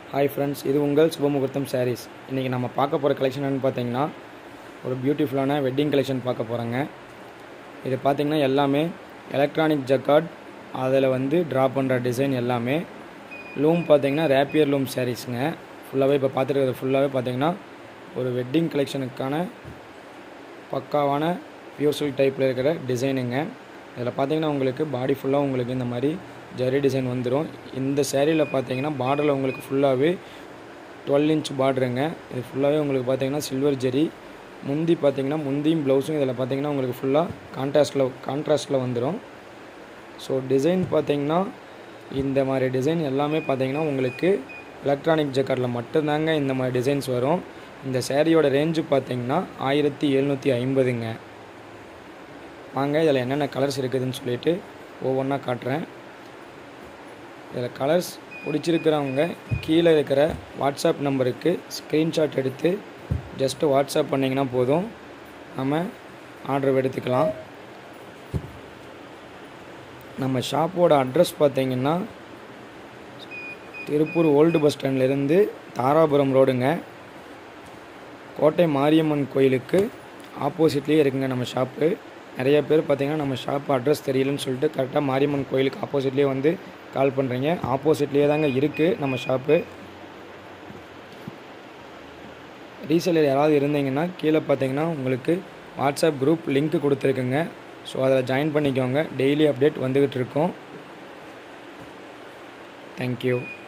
hi friends இது உங்கள் சுபமுகூர்த்தம் சாரீஸ் இன்றைக்கி நம்ம பார்க்க போகிற கலெக்ஷன் என்னன்னு பார்த்தீங்கன்னா ஒரு பியூட்டிஃபுல்லான வெட்டிங் கலெக்ஷன் பார்க்க போகிறோங்க இது பார்த்திங்கன்னா எல்லாமே எலக்ட்ரானிக் ஜக்கார்ட் அதில் வந்து ட்ரா பண்ணுற டிசைன் எல்லாமே லூம் பார்த்தீங்கன்னா ரேப்பியர் லூம் சாரீஸுங்க ஃபுல்லாகவே இப்போ பார்த்துருக்கிறது ஃபுல்லாகவே பார்த்தீங்கன்னா ஒரு வெட்டிங் கலெக்ஷனுக்கான பக்காவான பியூர் சில்க் டைப்பில் இருக்கிற டிசைனுங்க இதில் பார்த்தீங்கன்னா உங்களுக்கு பாடி ஃபுல்லாக உங்களுக்கு இந்த மாதிரி ஜரி டிசைன் வந்துடும் இந்த சேரீயில் பார்த்தீங்கன்னா பார்டரில் உங்களுக்கு ஃபுல்லாகவே டுவெல் இன்ச் பார்டருங்க இது ஃபுல்லாகவே உங்களுக்கு பார்த்தீங்கன்னா சில்வர் ஜெரி முந்தி பார்த்தீங்கன்னா முந்தியும் ப்ளவுஸும் இதில் பார்த்தீங்கன்னா உங்களுக்கு ஃபுல்லாக கான்ட்ராஸ்டில் கான்ட்ராஸ்டில் வந்துடும் ஸோ டிசைன் பார்த்தீங்கன்னா இந்த மாதிரி டிசைன் எல்லாமே பார்த்தீங்கன்னா உங்களுக்கு எலக்ட்ரானிக் ஜக்கார்டில் மட்டும்தாங்க இந்த மாதிரி டிசைன்ஸ் வரும் இந்த சேரீயோட ரேஞ்சு பார்த்தீங்கன்னா ஆயிரத்தி எழுநூற்றி ஐம்பதுங்க வாங்க இதில் என்னென்ன கலர்ஸ் இருக்குதுன்னு சொல்லிட்டு ஒவ்வொன்றா காட்டுறேன் இதில் கலர்ஸ் பிடிச்சிருக்கிறவங்க கீழே இருக்கிற வாட்ஸ்அப் நம்பருக்கு ஸ்க்ரீன்ஷாட் எடுத்து ஜஸ்ட்டு வாட்ஸ்அப் பண்ணிங்கன்னா போதும் நம்ம ஆர்டர் எடுத்துக்கலாம் நம்ம ஷாப்போட அட்ரஸ் பார்த்தீங்கன்னா திருப்பூர் ஓல்டு பஸ் ஸ்டாண்ட்லேருந்து தாராபுரம் ரோடுங்க கோட்டை மாரியம்மன் கோயிலுக்கு ஆப்போசிட்லேயே இருக்குங்க நம்ம ஷாப்பு நிறைய பேர் பார்த்தீங்கன்னா நம்ம ஷாப் அட்ரஸ் தெரியலன்னு சொல்லிட்டு கரெக்டாக மாரியம்மன் கோயிலுக்கு ஆப்போசிட்லேயே வந்து கால் பண்ணுறீங்க ஆப்போசிட்லேயே தாங்க இருக்குது நம்ம ஷாப்பு ரீசேலர் யாராவது இருந்தீங்கன்னா கீழே பார்த்தீங்கன்னா உங்களுக்கு வாட்ஸ்அப் குரூப் லிங்க் கொடுத்துருக்குங்க ஸோ அதில் ஜாயின் பண்ணிக்கோங்க டெய்லி அப்டேட் வந்துக்கிட்டு இருக்கோம் தேங்க்யூ